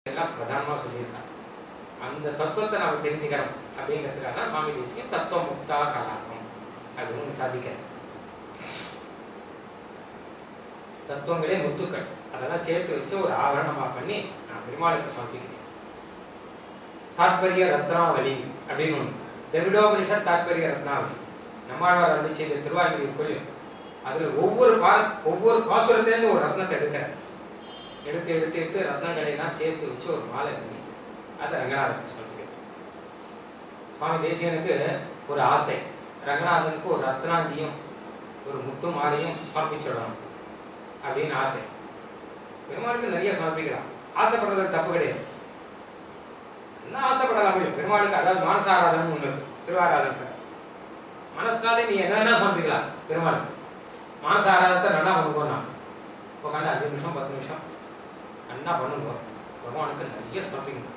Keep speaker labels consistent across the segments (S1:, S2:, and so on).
S1: எல்லாம் பிரதானமாக சொல்லியிருக்காங்க அந்த தத்துவத்தை நம்ம தெரிஞ்சுக்கணும் அப்படிங்கிறதுக்காக தான் சுவாமி தேசியம் தத்துவ முக்தா கலாபம் அப்படின்னு சாதிக்கிறார் தத்துவங்களே முத்துக்கள் அதெல்லாம் சேர்த்து வச்சு ஒரு ஆவரணமா பண்ணி நான் பெருமாளுக்கு சமர்ப்பிக்கிறேன் தாத்பரிய ரத்னாவலி அப்படின்னு ஒன்று திரவிடோபனிஷத் தாத்பரிய ரத்னாவலி நம்மாழ்வார் வந்து செய்த திருவாயூர் கோயில் அதில் ஒவ்வொரு பா ஒவ்வொரு பாசுரத்திலேருந்து ஒரு ரத்னத்தை எடுக்கிறேன் எடுத்து எடுத்து எடுத்து ரத்னங்களை எல்லாம் சேர்த்து வச்சு ஒரு மாலை பண்ணி அதை ரங்கநாதனுக்கு சமர்ப்பிக்கிறேன் சுவாமி தேசிகனுக்கு ஒரு ஆசை ரங்கநாதனுக்கு ஒரு ரத்னாந்தியும் ஒரு முத்து மாலையும் சமர்ப்பிச்சிடணும் அப்படின்னு ஆசை பெருமாளுக்கு நிறைய சமர்ப்பிக்கலாம் ஆசைப்படுறது தப்பு கிடையாது என்ன ஆசைப்படலாம் முடியும் பெருமாளுக்கு அதாவது மானசாராதனம் ஒன்று இருக்கு திருவாராதனத்தில் மனசுனாலே நீ என்ன வேணா சமர்ப்பிக்கலாம் பெருமாளுக்கு மானசாராதனத்தை நல்லா பண்ணுங்கண்ணா உட்காந்து அஞ்சு நிமிஷம் பத்து நிமிஷம் நல்லா பண்ணுங்க பகவானுக்கு நிறைய சமர்ப்பிக்கணும்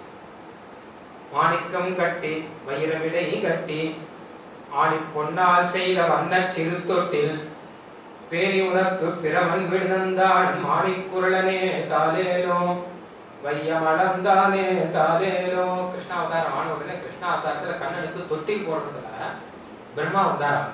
S1: மாணிக்கம் கட்டி வைரவிடை கட்டி ஆணி பொன்னால் செய்த வண்ணச் சிறுத்தொட்டில் பேணி உனக்கு பிரமன் விடுதந்தான் மாணிக்குரலனே தாலேலோ வையமளந்தானே தாலேலோ கிருஷ்ணாவதாரம் ஆன உடனே கிருஷ்ணாவதாரத்துல கண்ணனுக்கு தொட்டில் போடுறதுல பிரம்மா வந்தாராம்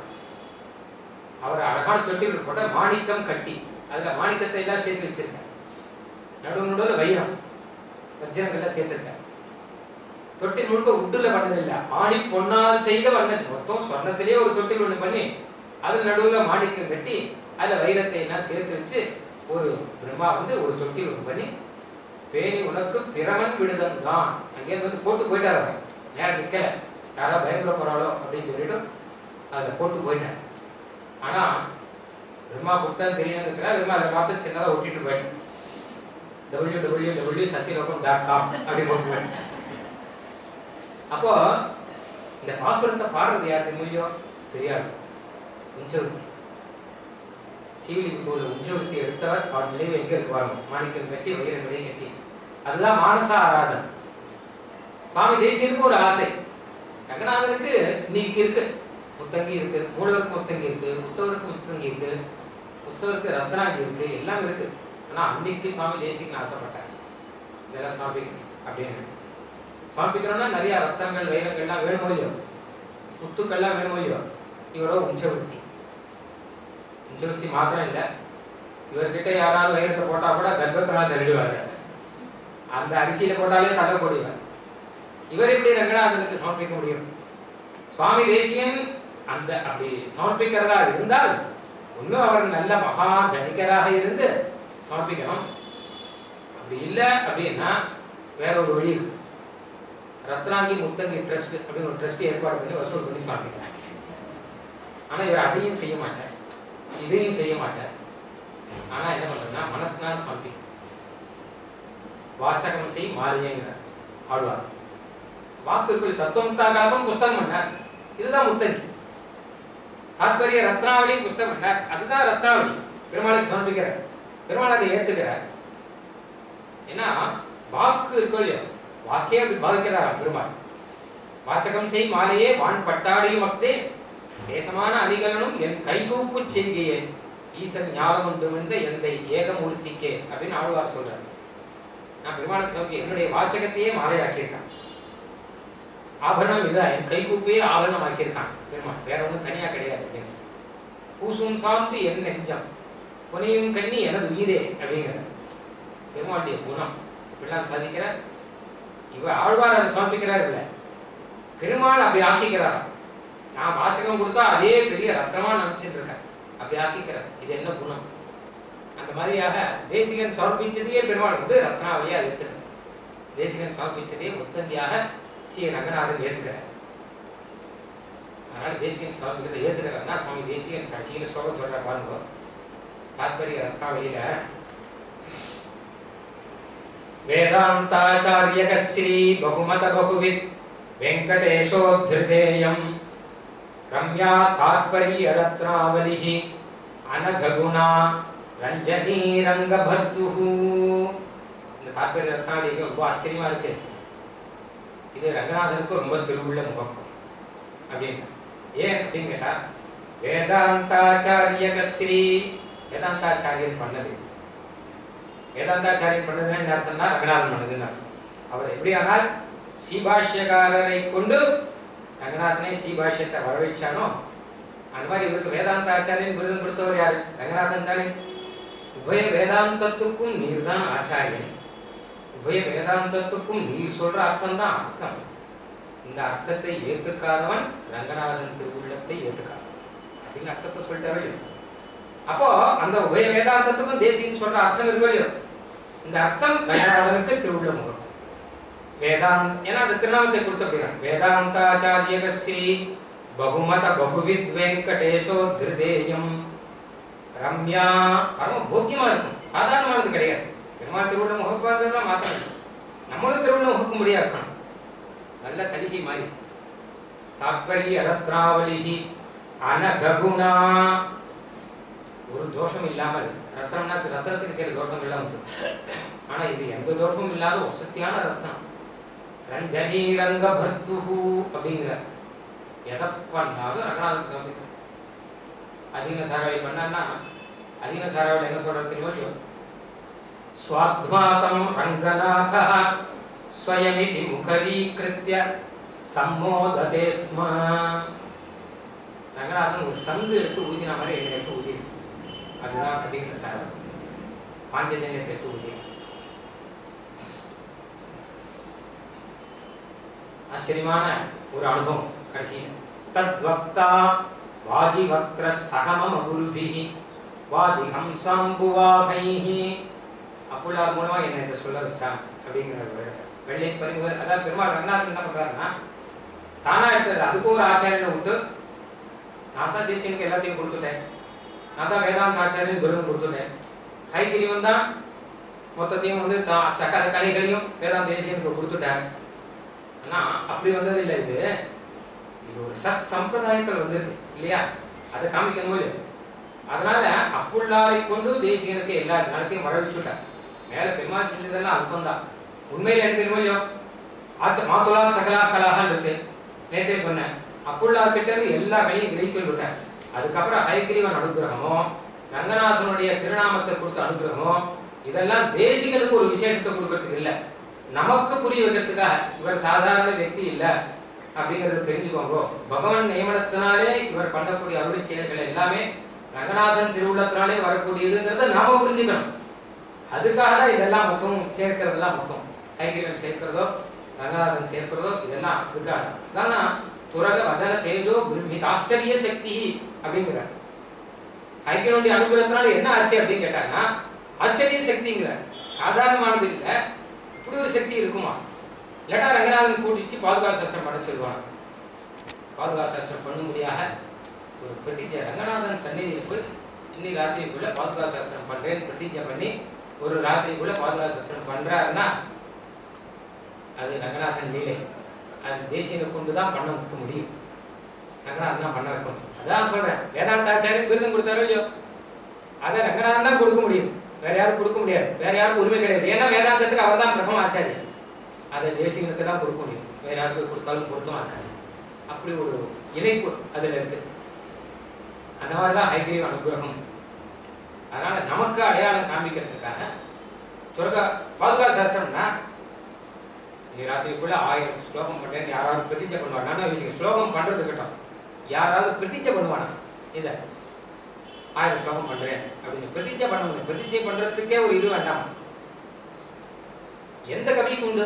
S1: அவர் அழகான தொட்டில் போட்ட மாணிக்கம் கட்டி அதுல மாணிக்கத்தை எல்லாம் சேர்த்து வச்சிருக்கார் நடு நடுவில் வைரம் வஜ்ரங்கள்லாம் சேர்த்திருக்கார் தொட்டில் முழுக்க உட்டுல பண்ணதில்லை ஆணி பொன்னால் செய்த வண்ண மொத்தம் சொர்ணத்திலேயே ஒரு தொட்டில் ஒண்ணு பண்ணி அதில் நடுவில் மாணிக்கம் கட்டி அதில் வைரத்தை எல்லாம் சேர்த்து வச்சு ஒரு பிரம்மா வந்து ஒரு தொட்டில் ஒன்று பண்ணி பேணி உனக்கு பிரமன் விடுதன் தான் அங்கேருந்து வந்து போட்டு போயிட்டார் அவர் நேரம் நிற்கல யாரா பயங்கர போறாளோ அப்படின்னு சொல்லிட்டு அதில் போட்டு போயிட்டார் ஆனால் பிரம்மா கொடுத்தான்னு தெரியணுங்கிறதுக்காக பிரம்மா அதை பார்த்து சின்னதாக ஒட்டிட்டு போயிட்டேன் W W W Sathyalokam dot com அப்படி போட்டு போயிட்டேன் அப்போ இந்த பாசுரத்தை பாடுறது யார் தெரியுமோ தெரியாது உஞ்சவர்த்தி சீவிலிபுத்தூர்ல உஞ்சவர்த்தி எடுத்தவர் அவர் நினைவு எங்க இருக்கு பாருங்க மாணிக்கம் கட்டி வைர விடை கட்டி அதுதான் மானச ஆராதனை சுவாமி தேசியனுக்கு ஒரு ஆசை ரங்கநாதனுக்கு இன்னைக்கு இருக்கு முத்தங்கி இருக்கு மூலவருக்கு முத்தங்கி இருக்கு உத்தவருக்கு முத்தங்கி இருக்கு உற்சவருக்கு ரத்னாங்கி இருக்கு எல்லாம் இருக்கு ஆனா அன்னைக்கு சுவாமி தேசிகன் ஆசைப்பட்டார் இதெல்லாம் சமர்ப்பிக்கணும் அப்படின்னு சமர்ப்பிக்கணும்னா நிறைய ரத்தனங்கள் வைரங்கள்லாம் வேணுமோ இல்லையோ முத்துக்கள்லாம் வேணுமோ இல்லையோ இவரோ உஞ்சவர்த்தி உஞ்சவர்த்தி மாத்திரம் இல்லை இவர்கிட்ட யாராவது வைரத்தை போட்டா கூட கர்ப்பத்தினால் தள்ளிடுவாரு அந்த அரிசியில போட்டாலே தலை போடுவார் இவர் எப்படி ரங்கநாதனுக்கு சமர்ப்பிக்க முடியும் சுவாமி தேசியன் அந்த அப்படி சமர்ப்பிக்கிறதா இருந்தால் இன்னும் அவர் நல்ல மகா தனிகராக இருந்து சமர்ப்பிக்கணும் அப்படி இல்லை அப்படின்னா வேற ஒரு வழி இருக்கு ரத்னாங்கி முத்தங்கி ட்ரஸ்ட் அப்படின்னு ஒரு ட்ரஸ்ட் ஏற்பாடு பண்ணி வசூல் பண்ணி சமர்ப்பிக்கிறாங்க ஆனால் இவர் அதையும் செய்ய மாட்டார் இதையும் செய்ய மாட்டார் ஆனால் என்ன பண்ணுறதுன்னா மனசுனால சமர்ப்பிக்கும் வாச்சகம் செய் மாலையேங்கிறார் ஆழ்வார் வாக்குக்குள் தத்துவம் கலபம் புஸ்தகம் பண்ணார் இதுதான் முத்தங்கி தாற்பரிய ரத்னாவளியும் புஸ்தகம் பண்ணார் அதுதான் ரத்னாவளி பெருமாளுக்கு சமர்ப்பிக்கிறார் பெருமாள் அதை ஏத்துக்கிறார் ஏன்னா வாக்கு இருக்கோ இல்லையோ வாக்கே அப்படி பாதிக்கிறார் பெருமாள் வாச்சகம் செய் மாலையே வான் பட்டாடியும் அக்தே தேசமான அணிகலனும் என் கைகூப்பு செய்கையே ஈசன் ஞானம் ஒன்று வந்த எந்தை ஏகமூர்த்திக்கே அப்படின்னு ஆழ்வார் சொல்றார் நான் பெருமாளுக்கு சொல்லி என்னுடைய வாச்சகத்தையே மாலையாக்கியிருக்கான் ஆபரணம் இதுதான் என் கைகூப்பையே ஆபரணம் ஆக்கியிருக்கான் பெருமாள் வேற ஒன்றும் தனியா கிடையாது அப்படின்னு பூசும் சாந்து என் நெஞ்சம் புனையும் கண்ணி எனது உயிரே அப்படிங்கிற பெருமாளுடைய குணம் இப்படிலாம் சாதிக்கிற இவ ஆழ்வார் அதை சமர்ப்பிக்கிறார் இல்லை பெருமாள் அப்படி ஆக்கிக்கிறார் நான் வாசகம் கொடுத்தா அதே பெரிய ரத்தமா நினைச்சிட்டு இருக்கேன் அப்படி ஆக்கிக்கிறார் இது என்ன குணம் அந்த மாதிரியாக தேசிகன் சமர்ப்பிச்சதையே பெருமாள் வந்து ரத்னாவளியா ஏத்துக்கிறார் தேசிகன் சமர்ப்பிச்சதையே முத்தந்தியாக ஸ்ரீ ரங்கநாதன் ஏத்துக்கிறார் அதனால தேசிகன் சமர்ப்பிக்கிறத ஏத்துக்கிறார்னா சுவாமி தேசிகன் கடைசியில் ஸ்லோகம் சொல்ற பாருங்க தாத்பரிய ரத்னாவளியில वेदान्ताचार्यकश्री बहुमत बहुवित् वेङ्कटेशोद्धृतेयम् रम्या तात्पर्यरत्नावलिः अनघगुणा ரஞ்சனீரங்கபர்த்துஹ இந்த தாற்பரிய ரத்னாவளிக்கு ரொம்ப ஆச்சரியமா இருக்கு இது ரங்கநாதனுக்கு ரொம்ப திருவுள்ள முகம் அப்படின்னு ஏன் அப்படின்னு கேட்டா வேதாந்தாச்சாரியகஸ்ரீ வேதாந்தாச்சாரியன் பண்ணது இது வேதாந்தாச்சாரியன் பண்ணதுன்னா என்ன அர்த்தம்னா ரங்கநாதன் பண்ணதுன்னு அர்த்தம் அவர் எப்படியானால் சீபாஷ்யக்காரரை கொண்டு ரங்கநாதனே சீபாஷ்யத்தை வரவேற்றானோ அந்த மாதிரி இவருக்கு வேதாந்த ஆச்சாரியன் விருதம் கொடுத்தவர் யாரு ரங்கநாதன் தானே உபய வேதாந்தத்துக்கும் நீர் தான் ஆச்சாரியன் உபய வேதாந்தத்துக்கும் நீர் சொல்ற அர்த்தம் தான் அர்த்தம் இந்த அர்த்தத்தை ஏத்துக்காதவன் ரங்கநாதன் திருவுள்ளத்தை ஏத்துக்காதவன் அப்படின்னு அர்த்தத்தை சொல்லிட்டாரு இல்லையோ? அப்போ அந்த உபய வேதாந்தத்துக்கும் தேசியன்னு சொல்ற அர்த்தம் இருக்கோ இல்லையோ இந்த அர்த்தம் ரங்கநாதனுக்கு திருவுள்ள முகம் வேதாந்த் ஏன்னா அந்த திருநாமத்தை கொடுத்த அப்படின்னா வேதாந்தாச்சாரியகஸ்ரீ பகுமத பகுவித் வெங்கடேஷோ திருதேயம் ரம்யா பரம போக்கியமா இருக்கும் சாதாரணமானது கிடையாது பெருமாள் திருவுள்ள முகப்பாடுலாம் மாத்திரம் நம்மளும் திருவுள்ள முகக்கு முடியா இருக்கணும் நல்ல தலிகை மாதிரி தாத்பரிய ரத்னாவலிஹி அனககுணா ஒரு தோஷம் இல்லாமல் ரத்னம்னா சில ரத்னத்துக்கு சில தோஷங்கள் எல்லாம் உண்டு ஆனா இது எந்த தோஷமும் இல்லாத வசத்தியான ரத்னம் ரஞ்சனி ரங்க பர்த்துஹு அப்படிங்கிற எதை பண்ணாலும் ரங்கநாதன் சுவாமி அதீன சாராவளி பண்ணான்னா அதீன சாராவளி என்ன சொல்றது தெரியுமோ இல்லையோ ஸ்வாத்மாதம் ரங்கநாத ஸ்வயமிதி முகரீகிருத்திய சம்மோததே ஸ்ம ரங்கநாதன் ஒரு சங்கு எடுத்து ஊதின மாதிரி என்ன எடுத்து ஊதி அதுதான் அதீன சாராவளி பாஞ்சஜன்யத்தை எடுத்து ஊதி ஆச்சரியமான ஒரு அனுபவம் கடைசியில் தத்வக்தா வாஜிவக்ர சகமம் அகுருபிஹி வாதிஹம்சாம்புவாகைஹி அப்புள்ளார் மூலமா என்ன இதை சொல்ல வச்சான் அப்படிங்கிற ஒரு இடத்துல வெள்ளை பரிமுக அதாவது பெருமாள் ரங்கநாதன் என்ன பண்றாருன்னா தானா எடுத்தது அதுக்கு ஒரு ஆச்சாரியனை விட்டு நான் தான் தேசியனுக்கு எல்லாத்தையும் கொடுத்துட்டேன் நான் தான் வேதாந்த ஆச்சாரியன் விருதம் கொடுத்துட்டேன் ஹைகிரிவன் தான் மொத்தத்தையும் வந்து தான் சகல கலைகளையும் வேதாந்த தேசியனுக்கு கொடுத்துட்டார் ஆனா அப்படி வந்தது இல்லை இது இது ஒரு சத் சம்பிரதாயத்தில் வந்திருக்கு இல்லையா அதை காமிக்கணும் இல்லையா அதனால அப்புள்ளாரை கொண்டு தேசிகனுக்கு எல்லா ஞானத்தையும் வர வச்சுட்டார் மேல பெருமாள் செஞ்சதெல்லாம் அல்பம்தான் உண்மையில எனக்கு தெரியுமோ இல்லையோ ஆச்ச மாத்துலா சகலா கலாகல் இருக்கு நேத்தே சொன்னேன் அப்புள்ளார் கிட்ட இருந்து எல்லா கலையும் கிரகிச்சு விட்டார் அதுக்கப்புறம் ஹைகிரீவன் அனுகிரகமோ ரங்கநாதனுடைய திருநாமத்தை கொடுத்த அனுகிரகமோ இதெல்லாம் தேசிகனுக்கு ஒரு விசேஷத்தை கொடுக்கறதுக்கு இல்லை நமக்கு புரிய வைக்கிறதுக்காக இவர் சாதாரண व्यक्ति இல்ல அப்படிங்கறத தெரிஞ்சுக்கோங்க பகவான் நியமனத்தினாலே இவர் பண்ணக்கூடிய அருளி செயல்கள் எல்லாமே ரங்கநாதன் திருவுள்ளத்தினாலே வரக்கூடியதுங்கிறத நாம புரிஞ்சுக்கணும் அதுக்காக தான் இதெல்லாம் மொத்தம் சேர்க்கிறதெல்லாம் மொத்தம் ஐக்கியம் சேர்க்கிறதோ ரங்கநாதன் சேர்க்கிறதோ இதெல்லாம் அதுக்காக தான் அதான் துரக வதன தேஜோ பிரம்மித் ஆச்சரிய சக்தி அப்படிங்கிறார் ஐக்கியனுடைய அனுகிரகத்தினால என்ன ஆச்சு அப்படின்னு கேட்டாங்கன்னா ஆச்சரிய சக்திங்கிறார் சாதாரணமானது இல்லை இப்படி ஒரு சக்தி இருக்குமா இல்லாட்டா ரங்கநாதன் கூட்டிச்சு பாதுகா சாஸ்திரம் பண்ண சொல்லுவாங்க பாதுகா சாஸ்திரம் பண்ணும்படியாக ஒரு பிரதிஜை ரங்கநாதன் சந்நிதியில் போய் இன்னி ராத்திரிக்குள்ள பாதுகா சாஸ்திரம் பண்றேன்னு பிரதிஜை பண்ணி ஒரு ராத்திரிக்குள்ள பாதுகா சாஸ்திரம் பண்றாருன்னா அது ரங்கநாதன் லீலை அது தேசியனை கொண்டு தான் பண்ண வைக்க முடியும் ரங்கநாதன் தான் பண்ண வைக்க முடியும் அதான் சொல்றேன் வேதாந்தாச்சாரியன் விருதம் கொடுத்தாரோ இல்லையோ அதை ரங்கநாதன் தான் கொடுக்க முடியும் வேற யாரும் கொடுக்க முடியாது வேற யாருக்கும் உரிமை கிடையாது ஏன்னா வேதாந்தத்துக்கு அவர் தான் பிரதம ஆச்சாரியன் அதை தேசிகனுக்கு தான் கொடுக்க முடியும் வேற யாருக்கு கொடுத்தாலும் பொருத்தமா இருக்காது அப்படி ஒரு இணைப்பு அதுல இருக்கு அந்த மாதிரி தான் ஐகிரீவ அனுகிரகம் அதனால நமக்கு அடையாளம் காண்பிக்கிறதுக்காக துர்கா பாதுகா சாஸ்திரம்னா நீ ராத்திரிக்குள்ள ஆயிரம் ஸ்லோகம் பண்றேன்னு யாராவது பிரதிஜை பண்ணுவாங்க நான் யோசிக்க ஸ்லோகம் பண்றது கிட்டும் யாராவது பிரதிஜை பண்ணுவானா இதை ஆயிரம் ஸ்லோகம் பண்றேன் அப்படின்னு பிரதிஜை பண்ண முடியும் பிரதிஜை பண்றதுக்கே ஒரு இது வேண்டாம் எந்த கவிக்கு உண்டு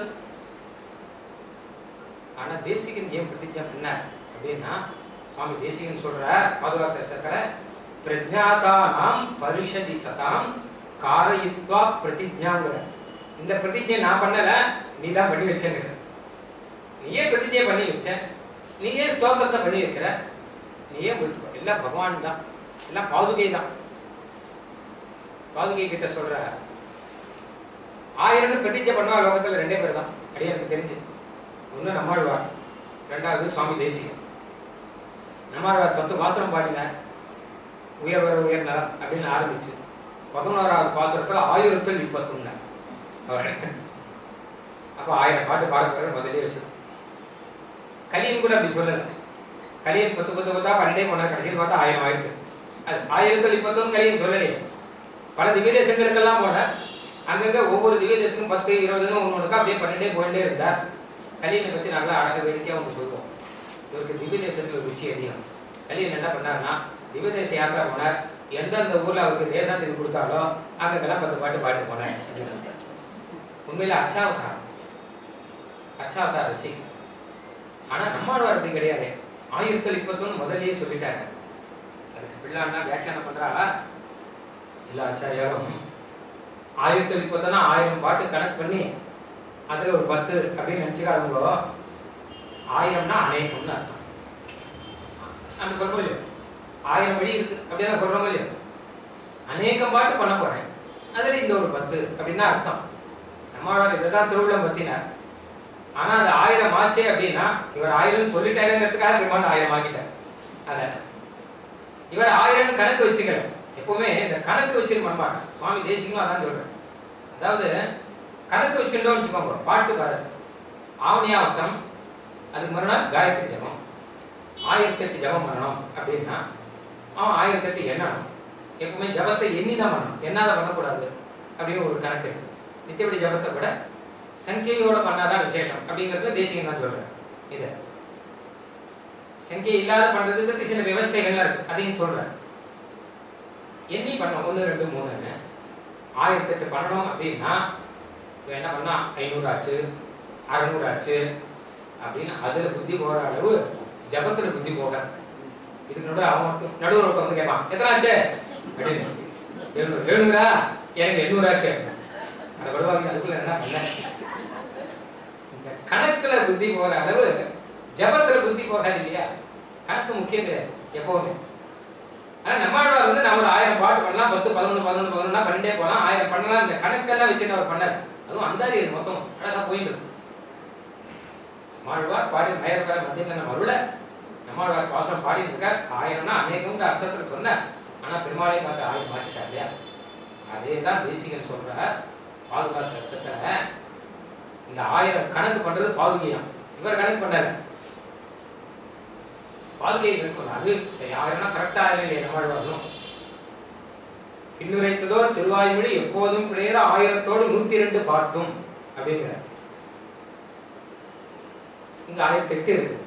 S1: ஆனா தேசிகன் ஏன் பிரதிஜை பண்ணார் அப்படின்னா சுவாமி தேசிகன் சொல்ற பாதுகா சேஷத்துல பிரஜாதானாம் பரிஷதி சதாம் காரயித்வா பிரதிஜாங்கிற இந்த பிரதிஜை நான் பண்ணல நீ தான் பண்ணி வச்சேங்கிற நீயே பிரதிஜை பண்ணி வச்ச நீயே ஸ்தோத்திரத்தை பண்ணி வைக்கிற நீயே முடித்துக்கோ எல்லாம் பகவான் தான் எல்லாம் பாதுகை தான் பாதுகை கிட்ட சொல்ற ஆயிரம்னு பிரதிஜை பண்ணுவா லோகத்துல ரெண்டே பேர் தான் அடி எனக்கு தெரிஞ்சு ஒன்று நம்மாழ்வார் ரெண்டாவது சுவாமி தேசிகன் நம்மாழ்வார் பத்து பாசுரம் பாடினார் உயர்வர உயர் நலம் அப்படின்னு ஆரம்பிச்சு பதினோராவது பாசுரத்துல ஆயிரத்தில் இப்பத்தொன்னு அவர் அப்போ ஆயிரம் பாட்டு பாட போகிற முதலே வச்சு கலியன் கூட அப்படி சொல்லலை கலியன் பத்து பத்து பத்தா பன்னெண்டே போனார் கடைசியில் பார்த்தா ஆயிரம் ஆயிரத்து அது ஆயிரத்தில் இப்பத்தொன்னு கலியன் சொல்லலையே பல திவ்ய தேசங்களுக்கெல்லாம் போனார் அங்கங்க ஒவ்வொரு திவ்ய தேசத்துக்கும் பத்து இருபதுன்னு ஒன்று ஒன்றுக்கா அப்படியே பண்ணிட்டே போயிட்டே இருந்தார் கலியனை பற்றி நல்லா அழகாக வேடிக்கையாக ஒன்று சொல்லுவோம் இவருக்கு திவ்ய தேசத்தில் ருச்சி அதிகம் கலியன் என்ன பண்ணார்னா திவ்ய தேச யாத்திரை போனார் எந்தெந்த ஊரில் அவருக்கு தேசாந்திரி கொடுத்தாலோ அங்கெல்லாம் பத்து பாட்டு பாட்டு போனார் அப்படின்னு உண்மையில் அச்சாவதாரம் அச்சாவதார ரசி ஆனால் நம்மாழ்வார் அப்படி கிடையாது ஆயிரத்தி இப்பத்தொன்னு முதல்லயே சொல்லிட்டாங்க அதுக்கு பிள்ளான்னா வியாக்கியானம் பண்றா எல்லா ஆச்சாரியாரும் ஆயிரத்தி முப்பத்தனா ஆயிரம் பாட்டு கணக்கு பண்ணி அதுல ஒரு பத்து அப்படின்னு நினைச்சுக்காதுங்கோ ஆயிரம்னா அநேகம்னு அர்த்தம் நம்ம சொல்றோம் இல்லையோ ஆயிரம் வழி இருக்கு அப்படியெல்லாம் சொல்றோம் இல்லையோ அநேகம் பாட்டு பண்ண போறேன் அதுல இந்த ஒரு பத்து அப்படின்னு தான் அர்த்தம் நம்மளோட இதை தான் திருவிழம் பத்தினார் ஆனா அது ஆயிரம் ஆச்சே அப்படின்னா இவர் ஆயிரம் சொல்லிட்டாருங்கிறதுக்காக பெருமாள் ஆயிரம் ஆக்கிட்டார் அத இவர் ஆயிரம் கணக்கு வச்சுக்கல எப்பவுமே இந்த கணக்கு வச்சிருக்க மாட்டாங்க சுவாமி தேசிகமும் அதான் சொல்றேன் அதாவது கணக்கு வச்சுட்டோம்னு வச்சுக்கோங்க பாட்டு பாரு ஆவணியாவட்டம் அதுக்கு மறுநாள் காயத்ரி ஜபம் ஆயிரத்தெட்டு ஜபம் பண்ணணும் அப்படின்னா அவன் ஆயிரத்தெட்டு எண்ணணும் எப்பவுமே ஜபத்தை எண்ணி தான் பண்ணணும் எண்ணாத பண்ணக்கூடாது அப்படின்னு ஒரு கணக்கு இருக்கு நித்தியபடி ஜபத்தை கூட சங்கியோட பண்ணாதான் விசேஷம் அப்படிங்கிறது தேசியம் தான் சொல்றேன் இது சங்கியை இல்லாத பண்றதுக்கு சில விவஸ்தைகள்லாம் இருக்கு அதையும் சொல்றேன் எண்ணி பண்ணோம் ஒன்று ரெண்டு மூணுன்னு ஆயிரத்தெட்டு பண்ணணும் அப்படின்னா இவன் என்ன பண்ணா ஐநூறு ஆச்சு அறநூறு ஆச்சு அப்படின்னு அதில் புத்தி போகிற அளவு ஜபத்தில் புத்தி போக இதுக்கு நடுவில் அவன் ஒருத்தன் நடுவில் ஒருத்தன் வந்து கேட்பான் எத்தனை ஆச்சு அப்படின்னு எழுநூறு எழுநூறா எனக்கு எண்ணூறு ஆச்சு அந்த படுவாங்க அதுக்குள்ள என்ன பண்ண இந்த கணக்குல புத்தி போகிற அளவு ஜபத்துல புத்தி போகாது இல்லையா கணக்கு முக்கியம் கிடையாது எப்பவுமே ஆனால் நம்மாழ்வார் வந்து நம்ம ஒரு ஆயிரம் பாட்டு பண்ணலாம் பத்து பதினொன்று பதினொன்று பதினொன்னா பண்ணிட்டே போகலாம் ஆயிரம் பண்ணலாம் இந்த கணக்கெல்லாம் வச்சுட்டு அவர் பண்ணல அதுவும் அந்தாதி மொத்தம் அழகா போயிட்டு இருக்கு நம்மாழ்வார் பாடி மயர்வர மத்தியில் நம்ம அருள நம்மாழ்வார் பாசம் பாடிட்டு இருக்கார் ஆயிரம்னா அநேகம்ன்ற அர்த்தத்தில் சொன்னார் ஆனால் பெருமாளை பார்த்து ஆயிரம் மாற்றிட்டார் இல்லையா அதே தான் தேசிகன் சொல்றார் பாதுகாசு வருஷத்துல இந்த ஆயிரம் கணக்கு பண்றது பாதுகையாம் இவர் கணக்கு பண்ணாரு பாதுகை இருக்கும் அது ஆயிரம்னா கரெக்டா இல்லையே நம்மளும் பின்னுரைத்ததோர் திருவாய்மொழி எப்போதும் பிழையிற ஆயிரத்தோடு நூத்தி ரெண்டு பாட்டும் அப்படிங்கிற இங்க ஆயிரத்தி எட்டு இருக்கு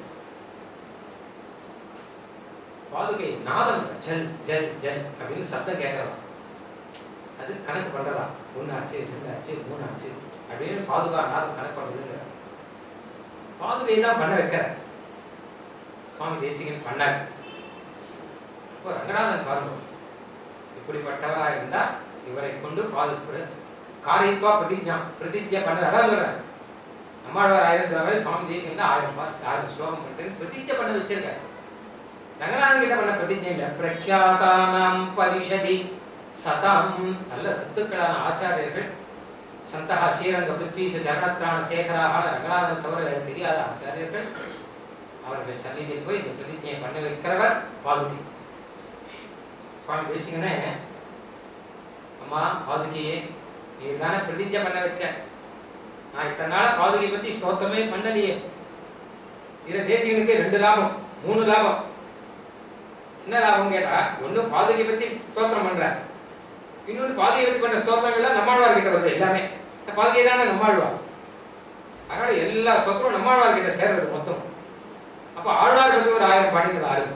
S1: பாதுகை நாதம் ஜல் ஜல் ஜல் அப்படின்னு சத்தம் கேட்கறோம் அது கணக்கு பண்றதா ஒன்று ஆச்சு ரெண்டு ஆச்சு மூணு ஆச்சு அப்படின்னு பாதுகா நாதம் கணக்கு பண்ணுறதுங்கிற பாதுகை தான் பண்ண வைக்கிற சுவாமி தேசிகன் பண்ணார் இப்போ ரங்கநாதன் பாருங்க இப்படிப்பட்டவராக இருந்தா இவரை கொண்டு பாது காரியத்துவா பிரதிஜா பிரதிஜை பண்ண அதான் சொல்றேன் நம்மாழ்வார் ஆயிரத்தி வரை சுவாமி தேசிகன் தான் ஆயிரம் பா ஆயிரம் ஸ்லோகம் பண்ணிட்டு பிரதிஜை பண்ண வச்சிருக்காரு ரங்கநாதன் கிட்ட பண்ண பிரதிஜை இல்லை பிரக்யாதானாம் பரிஷதி சதாம் நல்ல சத்துக்களான ஆச்சாரியர்கள் சந்தகா ஸ்ரீரங்க பிருத்வீச சரணத்ரான சேகராக ரங்கநாதன் தவிர வேறு தெரியாத ஆச்சாரியர்கள் அவர்கள் சந்நிதியில் போய் இந்த பிரதிஜையை பண்ண வைக்கிறவர் பாதுகை சுவாமி தேசிகனே அம்மா பாதுகையே நீ தானே பிரதிஜை பண்ண வச்ச நான் இத்தனை நாள் பாதுகை பத்தி ஸ்தோத்திரமே பண்ணலையே இதுல தேசிகனுக்கு ரெண்டு லாபம் மூணு லாபம் என்ன லாபம் கேட்டா ஒண்ணு பாதுகை பத்தி ஸ்தோத்திரம் பண்ற இன்னொன்று பாதுகை பத்தி பண்ற ஸ்தோத்திரங்கள்லாம் நம்மாழ்வார் கிட்ட வருது எல்லாமே இந்த பாதுகை தானே நம்மாழ்வார் அதனால எல்லா ஸ்தோத்திரமும் நம்மாழ்வார் கிட்ட சேர்றது மொத்தம் அப்ப ஆழ்வார் பத்தி ஒரு ஆயிரம் பாடிகள் ஆறுது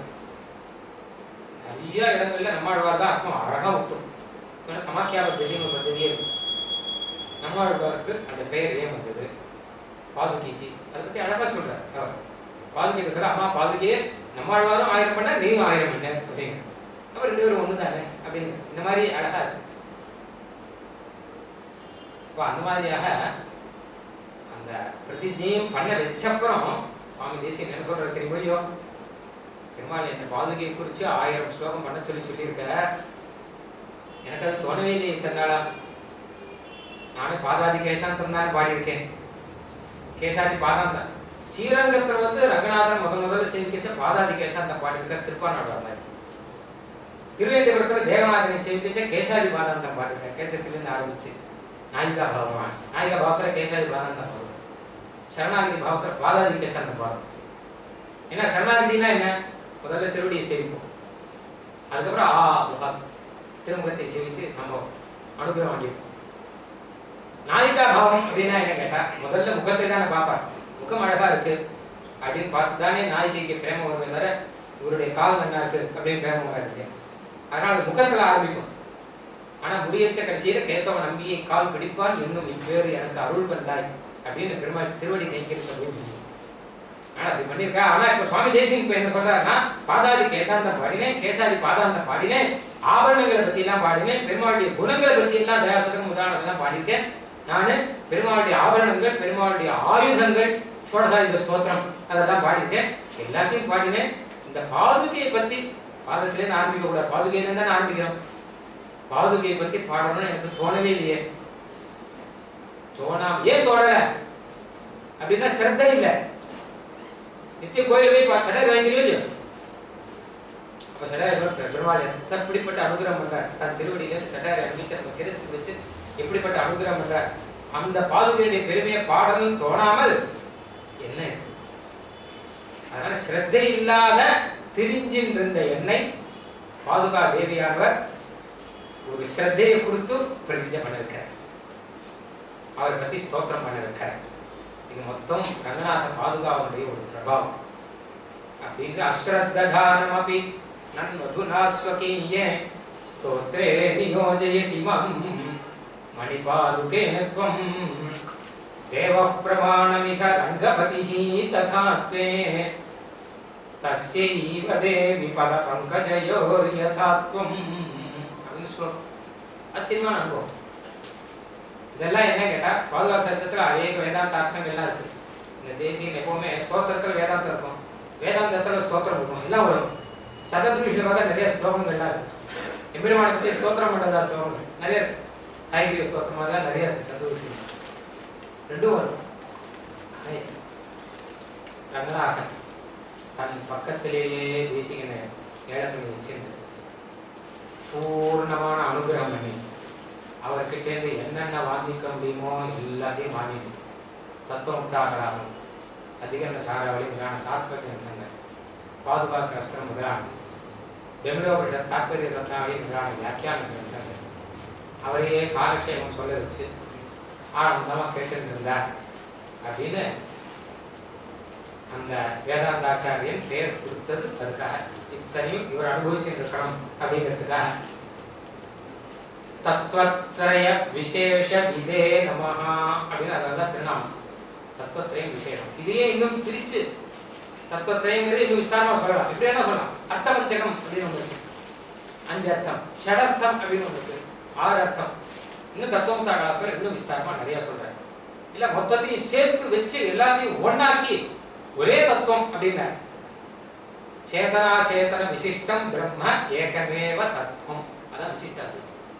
S1: நிறைய இடங்கள்ல நம்மாழ்வார் தான் அர்த்தம் அழகா விட்டும் சமாக்கியாவ தெரியும் ஒரு பദ്ധதியே இருக்கு நம்மாழ்வாருக்கு அந்த பெயர் ஏன் வந்தது பாதுகைக்கு அதை பத்தி அழகா சொல்றார் அவர் பாதுகைக்கு சொல்ற அம்மா பாதுகையே நம்மாழ்வாரும் ஆயிரம் பண்ண நீயும் ஆயிரம் பண்ண அப்படிங்கிற அப்ப ரெண்டு பேரும் ஒண்ணு தானே அப்படிங்கிற இந்த மாதிரி அழகா இருக்கு இப்போ அந்த மாதிரியாக அந்த பிரதிஜையும் பண்ண வச்சப்புறம் சுவாமி தேசியன் என்ன சொல்றாரு தெரியுமோ பெருமாள் என் பாதுகை குறித்து ஆயிரம் ஸ்லோகம் பண்ண சொல்லி சொல்லியிருக்க எனக்கு அது தோணவே இல்லையே இத்தனை நாளா நானே பாதாதி கேசாந்தம் தானே பாடியிருக்கேன் கேசாதி பாதாந்தம் ஸ்ரீரங்கத்தில் வந்து ரங்கநாதன் முதல் முதல்ல சேவிக்கச்ச பாதாதி கேசாந்தம் பாடியிருக்க திருப்பாநாடு மாதிரி திருவேந்திபுரத்தில் தேவநாதனை சேவிக்கச்ச கேசாதி பாதாந்தம் பாடியிருக்கேன் கேசத்திலிருந்து ஆரம்பிச்சு நாயிகா பகவான் நாயிகா பாவத்தில் கேசாதி பாதாந்தம் வரும் சரணாகதி பாவத்தில் பாதாதி கேசாந்தம் பாடும் ஏன்னா சரணாகதினா என்ன முதல்ல திருவடியை சேவிப்போம் அதுக்கப்புறம் ஆ முகம் திருமுகத்தை சேவிச்சு நம்ம அனுகிரகம் வாங்கிப்போம் நாயிகா பாவம் அப்படின்னா என்ன கேட்டா முதல்ல முகத்தை தானே பார்ப்பார் முகம் அழகா இருக்கு அப்படின்னு பார்த்து தானே நாயிகைக்கு பிரேமம் வருமே தவிர இவருடைய கால் நல்லா இருக்கு அப்படின்னு பிரேமம் வராது இல்லையா அதனால அது முகத்துல ஆரம்பிக்கும் ஆனா முடியச்ச கடைசியில கேசவ நம்பியை கால் பிடிப்பான் இன்னும் இவ்வேறு எனக்கு அருள் கண்டாய் அப்படின்னு பெருமாள் திருவடி கைக்கிறது அப்படின்னு முடியும். ஆனா அப்படி பண்ணியிருக்கா ஆனா இப்ப சுவாமி தேசியம் இப்ப என்ன சொல்றாருன்னா பாதாதி கேசாந்தம் பாடினேன் கேசாதி பாதாந்தம் பாடினேன் ஆபரணங்களை பத்தி எல்லாம் பாடினேன் பெருமாளுடைய குணங்களை பத்தி எல்லாம் தயாசகம் உதாரணத்தெல்லாம் பாடியிருக்கேன் நானு பெருமாளுடைய ஆபரணங்கள் பெருமாளுடைய ஆயுதங்கள் சோழசாயுத ஸ்தோத்திரம் அதெல்லாம் பாடியிருக்கேன் எல்லாத்தையும் பாடினேன் இந்த பாதுகையை பத்தி பாதத்திலேருந்து ஆரம்பிக்க கூடாது பாதுகையிலேருந்து தானே ஆரம்பிக்கிறோம் பாதுகையை பத்தி பாடணும்னு எனக்கு தோணவே இல்லையே தோணாம ஏன் தோணல அப்படின்னா ஸ்ரத்த இல்லை நித்திய கோயில போய் பா சடை வாங்கிக்கவே இல்லையோ அப்ப சடை பெருமாள் எப்படிப்பட்ட அனுகிரகம் பண்றார் தன் திருவடியில சடையை அனுப்பிச்சு நம்ம சிரசுக்கு வச்சு எப்படிப்பட்ட அனுகிரகம் பண்றார் அந்த பாதுகையுடைய பெருமையை பாடணும்னு தோணாமல் என்ன இது? அதனால ஸ்ரத்தை இல்லாத திரிஞ்சின் இருந்த என்னை பாதுகா தேவியானவர் ஒரு ஸ்ரத்தையை கொடுத்து பிரதிஜை பண்ண வைக்கிறார் அவரை பத்தி ஸ்தோத்திரம் பண்ண வைக்கிறார் இது மொத்தம் ரங்கநாத பாதுகாவனுடைய ஒரு பிரபாவம் அப்படிங்கிற அஸ்ரத்ததானம் அப்படி நன் மதுனா ஸ்வகீயே ஸ்தோத்ரே நியோஜய சிவம் மணிபாதுகே त्वं தேவः பிரமாணமிக ரங்கபதிः ததா त्वे தஸ்யைவ தேவி பத பங்கஜயோர்யதா त्वं அப்படின்னு ஸ்லோகம் ஆச்சரியமான அனுபவம் இதெல்லாம் என்ன கேட்டா பாதுகா சாஸ்திரத்துல அநேக வேதாந்த அர்த்தங்கள்லாம் இருக்கு இந்த தேசியம் எப்பவுமே ஸ்தோத்திரத்துல வேதாந்தம் இருக்கும் வேதாந்தத்துல ஸ்தோத்திரம் இருக்கும் எல்லாம் வரும் சததுருஷில பார்த்தா நிறைய ஸ்லோகங்கள்லாம் இருக்கு எம்பெருமானை பற்றி ஸ்தோத்திரம் பண்ணதா ஸ்லோகங்கள் நிறைய இருக்கு ஹைகிரிய ஸ்தோத்திரம் அதெல்லாம் நிறைய இருக்கு சததுருஷில ரெண்டும் வரும் ஆனா, ரங்கநாதன் தன் பக்கத்திலேயே தேசிகனை ஏழை பண்ணி வச்சிருந்து பூர்ணமான அனுகிரகம் பண்ணி அவர்கிட்டேருந்து என்னென்ன வாங்கிக்க முடியுமோ எல்லாத்தையும் வாங்கிட்டு தத்துவ முக்தாகராகம் அதிகரண சாராவளி முதலான சாஸ்திர கிரந்தங்கள் பாதுகா சாஸ்திரம் முதலானது பெங்களூரு தாற்பரிய ரத்னாவளி முதலான வியாக்கியான கிரந்தங்கள் அவரையே காலக்ஷேபம் சொல்ல வச்சு ஆனந்தமாக கேட்டுருந்தார் அப்படின்னு அந்த வேதாந்தாச்சாரியன் பேர் கொடுத்தது அதுக்காக இத்தனையும் இவர் அனுபவிச்சிருக்கணும் அப்படிங்கிறதுக்காக தத்துவத்ரய விசேஷ விதே நமஹா அப்படின்னு அதனால தான் திருநாமம் தத்துவத்ரயம் விசேஷம் இதையே இன்னும் பிரிச்சு தத்துவத்ரயங்கிறது இன்னும் விஸ்தாரமா சொல்லலாம் இப்படி என்ன சொல்லலாம் அர்த்தபஞ்சகம் அப்படின்னு ஒன்று இருக்கு அஞ்சு அர்த்தம் ஷடர்த்தம் அப்படின்னு ஒன்று இருக்கு ஆறு அர்த்தம் இன்னும் தத்துவம் தாக்காப்பர் இன்னும் விஸ்தாரமா நிறைய சொல்றாரு இல்ல மொத்தத்தையும் சேர்த்து வச்சு எல்லாத்தையும் ஒண்ணாக்கி ஒரே தத்துவம் அப்படின்னாரு சேதனா சேதன விசிஷ்டம் பிரம்ம ஏகமேவ தத்துவம் அதான் விசிஷ்ட அத்வைதம்.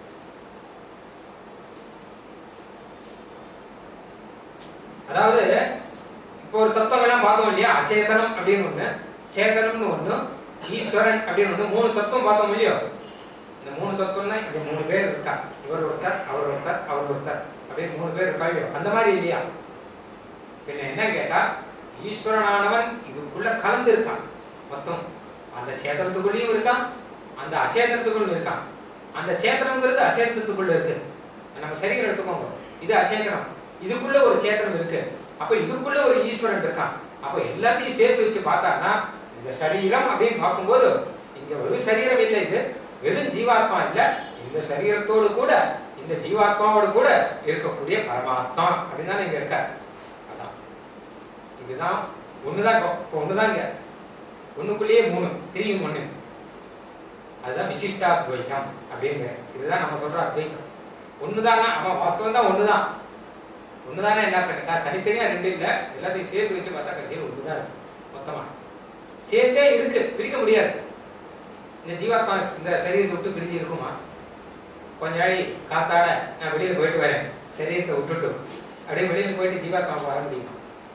S1: அதாவது இப்போ ஒரு தத்துவங்கள்லாம் பார்த்தோம் இல்லையா அச்சேதனம் அப்படின்னு ஒண்ணு சேதனம்னு ஒண்ணு ஈஸ்வரன் அப்படின்னு ஒண்ணு மூணு தத்துவம் பார்த்தோம் இல்லையோ இந்த மூணு தத்துவம்னா இங்க மூணு பேர் இருக்கா இவர் ஒருத்தர் அவர் ஒருத்தர் அவர் ஒருத்தர் அப்படின்னு மூணு பேர் இருக்கா இல்லையோ அந்த மாதிரி இல்லையா பின்ன என்ன கேட்டா ஈஸ்வரனானவன் இதுக்குள்ள கலந்து இருக்கான் மொத்தம் அந்த சேதனத்துக்குள்ளேயும் இருக்கான் அந்த அச்சேதனத்துக்குள்ள இருக்கான் அந்த சேத்தனம்ங்கிறது அச்சேதனத்துக்குள்ள இருக்கு நம்ம சரீரம் எடுத்துக்கோங்க இது அச்சேதனம் இதுக்குள்ள ஒரு சேத்தனம் இருக்கு அப்ப இதுக்குள்ள ஒரு ஈஸ்வரன் இருக்கான் அப்ப எல்லாத்தையும் சேர்த்து வச்சு பார்த்தான்னா இந்த சரீரம் அப்படின்னு பார்க்கும்போது இங்க ஒரு சரீரம் இல்லை இது வெறும் ஜீவாத்மா இல்ல இந்த சரீரத்தோடு கூட இந்த ஜீவாத்மாவோடு கூட இருக்கக்கூடிய பரமாத்மா அப்படின்னு தான் இங்க இருக்கார் அதான் இதுதான் ஒண்ணுதான் இப்போ இப்போ ஒண்ணுதான் இங்க ஒண்ணுக்குள்ளேயே மூணு திரியும் ஒண்ணு அதுதான் விசிஷ்டாத்வைத்தம் அப்படிங்கிற இதுதான் நம்ம சொல்ற அத்வைத்தம் ஒண்ணுதானா அவன் வாஸ்தவம் தான் ஒண்ணுதான் ஒண்ணுதானே என்ன அர்த்தம் கேட்டா தனித்தனியா ரெண்டு இல்ல எல்லாத்தையும் சேர்த்து வச்சு பார்த்தா கடைசியில் ஒண்ணுதான் இருக்கு மொத்தமா சேர்ந்தே இருக்கு பிரிக்க முடியாது இந்த ஜீவாத்மா இந்த சரீரத்தை விட்டு பிரிஞ்சு இருக்குமா கொஞ்ச நாளை காத்தாட நான் வெளியில போயிட்டு வரேன் சரீரத்தை விட்டுட்டு அப்படியே வெளியில போயிட்டு ஜீவாத்மாவுக்கு வர முடியுமா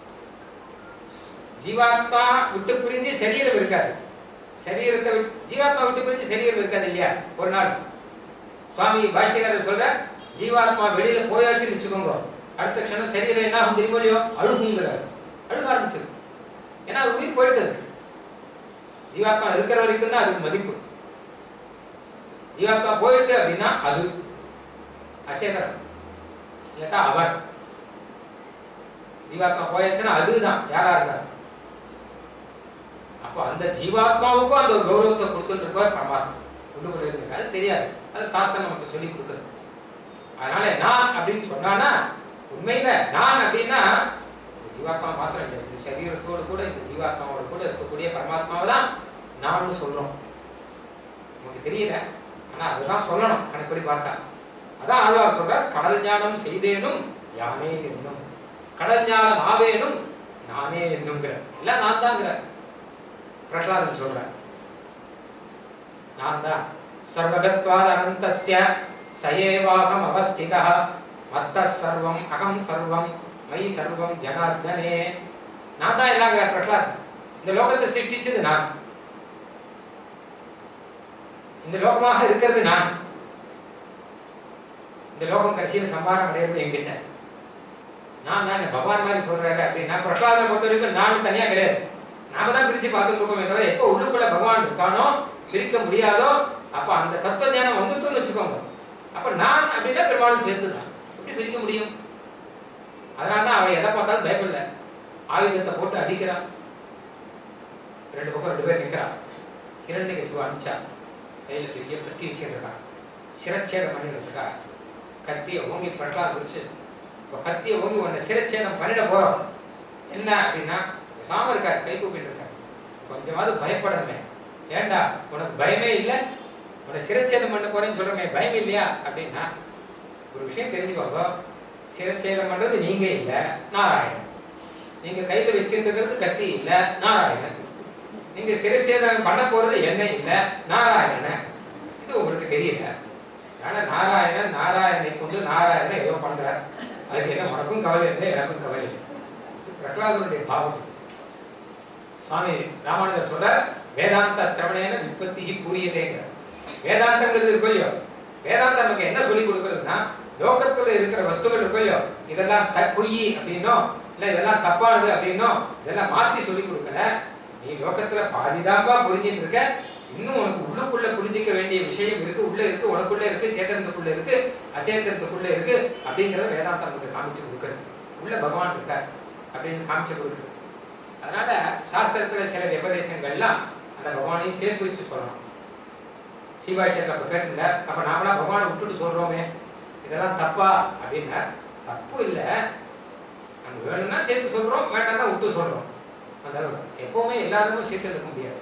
S1: ஜீவாத்மா விட்டு பிரிஞ்சு சரீரம் இருக்காது சரீரத்தை விட்டு ஜீவாத்மா விட்டு பிரிஞ்சு சரீரம் இருக்காது இல்லையா ஒரு நாள் சுவாமி பாஷ்யக்காரர் சொல்ற ஜீவாத்மா வெளியில போயாச்சுன்னு வச்சுக்கோங்க அடுத்த க்ஷணம் சரீரம் என்ன ஆகும் தெரியுமோ இல்லையோ அழுகுங்கிறார் அழுக ஆரம்பிச்சது ஏன்னா அது உயிர் போயிட்டு இருக்கு ஜீவாத்மா இருக்கிற வரைக்கும் தான் அதுக்கு மதிப்பு ஜீவாத்மா போயிடுது அப்படின்னா அது அச்சேதனம் இல்லாட்டா அவர் ஜீவாத்மா போயாச்சுன்னா அதுதான் யாரா இருந்தார் அப்போ அந்த ஜீவாத்மாவுக்கும் அந்த ஒரு கௌரவத்தை கொடுத்துட்டு இருக்கவர் பரமாத்மா உள்ளுக்குள்ள இருக்கு அது தெரியாது அது சாஸ்திரம் நமக்கு சொல்லி கொடுக்குது அதனால நான் அப்படின்னு சொன்னானா உண்மையில நான் அப்படின்னா இந்த ஜீவாத்மா மாத்திரம் இல்லை இந்த சரீரத்தோடு கூட இந்த ஜீவாத்மாவோட கூட இருக்கக்கூடிய பரமாத்மாவை தான் நான்னு சொல்றோம் நமக்கு தெரியல ஆனா அதுதான் சொல்லணும் கணக்குப்படி பார்த்தா அதான் ஆழ்வார் சொல்றார் கடல் ஞானம் செய்தேனும் யானே என்னும் கடல் ஞானம் ஆவேனும் நானே என்னுங்கிற எல்லாம் நான் தாங்கிற பிரகலாதன் சொல்றேன் நான் தான் சர்வகத்வாத் அனந்தஸ்ய சயேவாகம் அவஸ்திதா மத்த சர்வம் அகம் சர்வம் மை சர்வம் ஜனார்தனே நான் தான் எல்லாங்கிற பிரகலாதன் இந்த லோகத்தை சிருஷ்டிச்சது நான் இந்த லோகமாக இருக்கிறது நான் இந்த லோகம் கடைசியில் சம்பாரம் அடையிறது என்கிட்ட நான் நான் பகவான் மாதிரி சொல்றாரு அப்படின்னா பிரகலாதனை பொறுத்த வரைக்கும் நான் தனியா கிடையாது நாம தான் பிரிச்சு பார்த்துட்டு இருக்கோமே தவிர எப்போ உள்ளுக்குள்ள பகவான் இருக்கானோ பிரிக்க முடியாதோ அப்ப அந்த தத்துவ ஞானம் வந்துட்டுன்னு வச்சுக்கோங்க அப்ப நான் அப்படின்னா பெரும்பாலும் சேர்த்து தான் எப்படி பிரிக்க முடியும் அதனால தான் அவன் எதை பார்த்தாலும் பயப்படல ஆயுதத்தை போட்டு அடிக்கிறான் ரெண்டு பக்கம் ரெண்டு பேர் நிற்கிறான் கிரண்யக சிவா அனுப்பிச்சா கையில பெரிய கத்தி வச்சுருக்கான் சிரச்சேதம் பண்ணிடுறதுக்கா கத்தியை ஓங்கி பிரகலாத் பிடிச்சு இப்போ கத்தியை ஓங்கி உன்னை சிரச்சேதம் பண்ணிட போறோம் என்ன அப்படின்னா சாம இருக்கார் கை கூப்பிட்டு இருக்கார் கொஞ்சமாவது பயப்படணுமே ஏண்டா உனக்கு பயமே இல்லை உன்னை சிரச்சேதம் பண்ண போறேன்னு சொல்றமே பயம் இல்லையா அப்படின்னா ஒரு விஷயம் தெரிஞ்சுக்கோங்க சிரச்சேதம் பண்றது நீங்க இல்ல நாராயணன் நீங்க கையில வச்சிருக்கிறது கத்தி இல்ல நாராயணன் நீங்க சிரச்சேதம் பண்ண போறது என்ன இல்ல நாராயணன் இது உங்களுக்கு தெரியல ஆனா நாராயணன் நாராயணனை கொண்டு நாராயணன் ஏதோ பண்றார் அதுக்கு என்ன உனக்கும் கவலை இல்லை எனக்கும் கவலை இல்லை இது பிரகலாதனுடைய பாவம் இது. சுவாமி ராமானுஜர் சொல்றார் வேதாந்த சிரவணேன விற்பத்தி பூரியதேங்கிற வேதாந்தங்கிறது இருக்கோ இல்லையோ வேதாந்தம் நமக்கு என்ன சொல்லி கொடுக்குறதுன்னா லோகத்துல இருக்கிற வஸ்துகள் இருக்கோ இல்லையோ இதெல்லாம் த பொய் அப்படின்னோ இல்ல இதெல்லாம் தப்பானது அப்படின்னோ இதெல்லாம் மாத்தி சொல்லி கொடுக்கல நீ லோகத்துல பாதிதாப்பா புரிஞ்சிட்டு இருக்க இன்னும் உனக்கு உள்ளுக்குள்ள புரிஞ்சிக்க வேண்டிய விஷயம் இருக்கு உள்ள இருக்கு உனக்குள்ள இருக்கு சேதனத்துக்குள்ள இருக்கு அச்சேதனத்துக்குள்ள இருக்கு அப்படிங்கறத வேதாந்தம் நமக்கு காமிச்சு கொடுக்குறது உள்ள பகவான் இருக்கார் அப்படின்னு காமிச்சு கொடுக்குறது அதனால சாஸ்திரத்துல சில விபதேசங்கள்லாம் அந்த பகவானையும் சேர்த்து வச்சு சொல்லணும் சீபாஷியத்தில் அப்போ கேட்டிருந்தார் அப்போ நாமளாம் பகவானை விட்டுட்டு சொல்கிறோமே இதெல்லாம் தப்பா அப்படின்னார் தப்பு இல்லை நம்ம வேணும்னா சேர்த்து சொல்கிறோம் வேண்டாம்னா விட்டு சொல்கிறோம் அந்த அளவு எப்போவுமே எல்லாருக்கும் சேர்த்து இருக்க முடியாது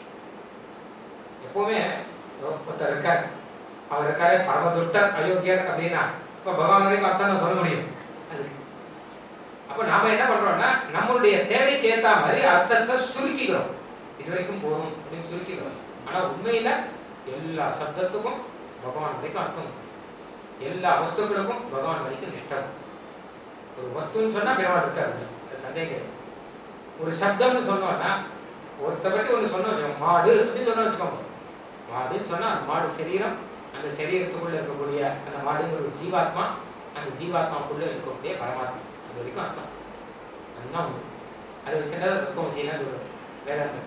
S1: எப்போவுமே இதோ ஒருத்தர் இருக்கார் அவர் இருக்காரே பரமதுஷ்டர் அயோக்கியர் அப்படின்னா இப்போ பகவான் வரைக்கும் அர்த்தம் நான் சொல்ல முடியும் அதுக்கு அப்போ நாம என்ன பண்றோம்னா நம்மளுடைய தேவைக்கு ஏற்ற மாதிரி அர்த்தத்தை சுருக்கிக்கிறோம் இது வரைக்கும் போதும் அப்படின்னு சுருக்கிக்கிறோம் ஆனா உண்மையில எல்லா சப்தத்துக்கும் பகவான் வரைக்கும் அர்த்தம் உண்டு. எல்லா வஸ்துக்களுக்கும் பகவான் வரைக்கும் நிஷ்டம் ஒரு வஸ்துன்னு சொன்னா பெருமாள் இருக்காரு அது சந்தேகம் கிடையாது ஒரு சப்தம்னு சொன்னோம்னா ஒருத்த பத்தி ஒன்று சொன்ன வச்சுக்கோங்க மாடு அப்படின்னு சொன்ன வச்சுக்கோங்க மாடுன்னு சொன்னா அந்த மாடு சரீரம் அந்த சரீரத்துக்குள்ள இருக்கக்கூடிய அந்த மாடுங்கிற ஒரு ஜீவாத்மா அந்த ஜீவாத்மாக்குள்ள இருக்கக்கூடிய பரமாத்மா அது வரைக்கும் அர்த்தம் அதுதான் உண்டு அதை வச்சுட்டா தத்துவம் செய்யணும் ஒரு வேதாந்தத்தை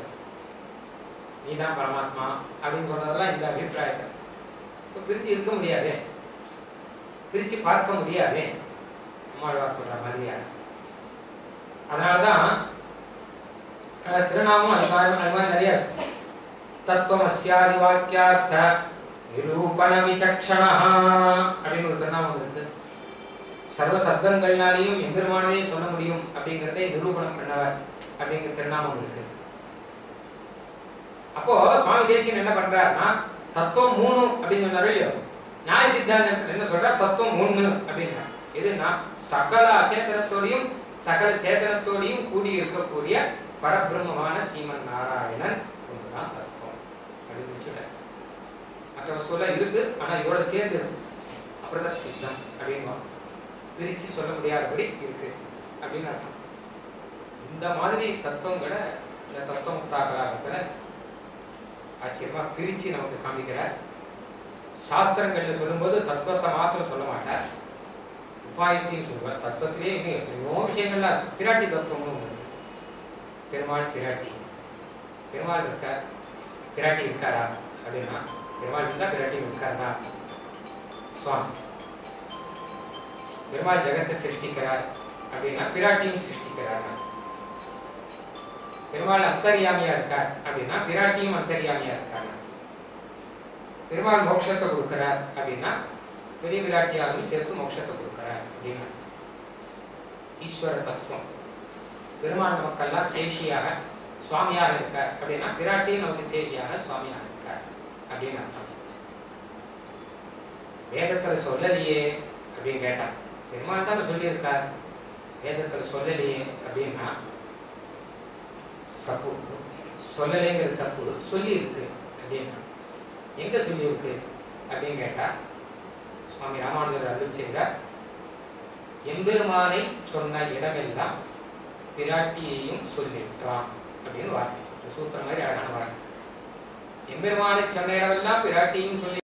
S1: நீ தான் பரமாத்மா அப்படின்னு சொன்னதெல்லாம் இந்த அபிப்பிராயத்தை இப்போ பிரிஞ்சு இருக்க முடியாதே பிரிச்சு பார்க்க முடியாதே அம்மாழ்வார் சொல்ற மாதிரியா அதனாலதான் அஹ், திருநாமம் அது மாதிரி அது மாதிரி நிறைய இருக்கு தத்துவமஸ்யாதி வாக்கியார்த்த நிரூபண விசக்ஷணா அப்படின்னு ஒரு திருநாமம் இருக்கு சர்வ சப்தங்கள்னாலையும் எம்பெருமானவே சொல்ல முடியும் அப்படிங்கிறதை நிரூபணம் பண்ணவர் அப்படிங்கிற திருநாமம் இருக்கு அப்போ சுவாமி தேசிகன் என்ன பண்றாருன்னா தத்துவம் மூணு அப்படின்னு சொன்னாரு இல்லையோ நியாய சித்தாந்தத்தில் என்ன சொல்ற தத்துவம் ஒண்ணு அப்படின்னா எதுனா சகல அச்சேதனத்தோடையும் சகல சேதனத்தோடையும் கூடி இருக்கக்கூடிய பரபிரம்மமான ஸ்ரீமன் நாராயணன் ஒன்றுதான் தத்துவம் அப்படின்னு முடிச்சுட்டேன் மற்ற வஸ்துவெல்லாம் இருக்கு ஆனா இதோட சேர்ந்து இருக்கு அப்புறம் சித்தம் அப்படிங்குவாங்க பிரிச்சு சொல்ல முடியாதபடி இருக்கு அப்படின்னு அர்த்தம் இந்த மாதிரி தத்துவங்களை இந்த தத்துவ முக்தாகலாகத்துல ஆச்சரியமா பிரிச்சு நமக்கு காமிக்கிறார் சாஸ்திரங்கள்ல சொல்லும்போது தத்துவத்தை மாத்திரம் சொல்ல மாட்டார் உபாயத்தையும் சொல்லுவார் தத்துவத்திலே இன்னும் எத்தனையோ விஷயங்கள்லாம் இருக்கு பிராட்டி தத்துவமும் ஒண்ணு இருக்கு பெருமாள் பிராட்டி பெருமாள் இருக்கார் பிராட்டி இருக்காரா அப்படின்னா பெருமாள் இருந்தா பிராட்டி இருக்காருன்னா அர்த்தம் சுவாமி பெருமாள் ஜெகத்தை சிருஷ்டிக்கிறார் அப்படின்னா பிராட்டியும் சிருஷ்டிக்கிறார் பெருமாள் அந்தர்யாமியா இருக்கார் அப்படின்னா பிராட்டியும் அந்தர்யாமியா இருக்கார் பெருமாள் மோட்சத்தை கொடுக்கிறார் அப்படின்னா பெரிய விராட்டியாகவும் சேர்த்து மோட்சத்தை கொடுக்கிறார் அப்படின்னு அர்த்தம். ஈஸ்வர தத்துவம் பெருமாள் நமக்கெல்லாம் சேஷியாக சுவாமியாக இருக்கார் அப்படின்னா பிராட்டியும் நமக்கு சேஷியாக சுவாமியாக இருக்கார் அப்படின்னு அர்த்தம் வேதத்துல சொல்லலையே அப்படின்னு கேட்டான் பெருமாள் தானே சொல்லியிருக்கார் வேதத்துல சொல்லலையே அப்படின்னா தப்பு சொல்லலைங்கிறது தப்பு சொல்லியிருக்கு அப்படின்னா எங்க சொல்லியிருக்கு அப்படின்னு கேட்டா சுவாமி ராமானுஜர் அருள் செய்தார் எம்பெருமானை சொன்ன இடமெல்லாம் பிராட்டியையும் சொல்லிட்டான் அப்படின்னு வார்த்தை ஒரு சூத்திரம் மாதிரி அழகான வார்த்தை எம்பெருமானை சொன்ன இடமெல்லாம் பிராட்டியும் சொல்லி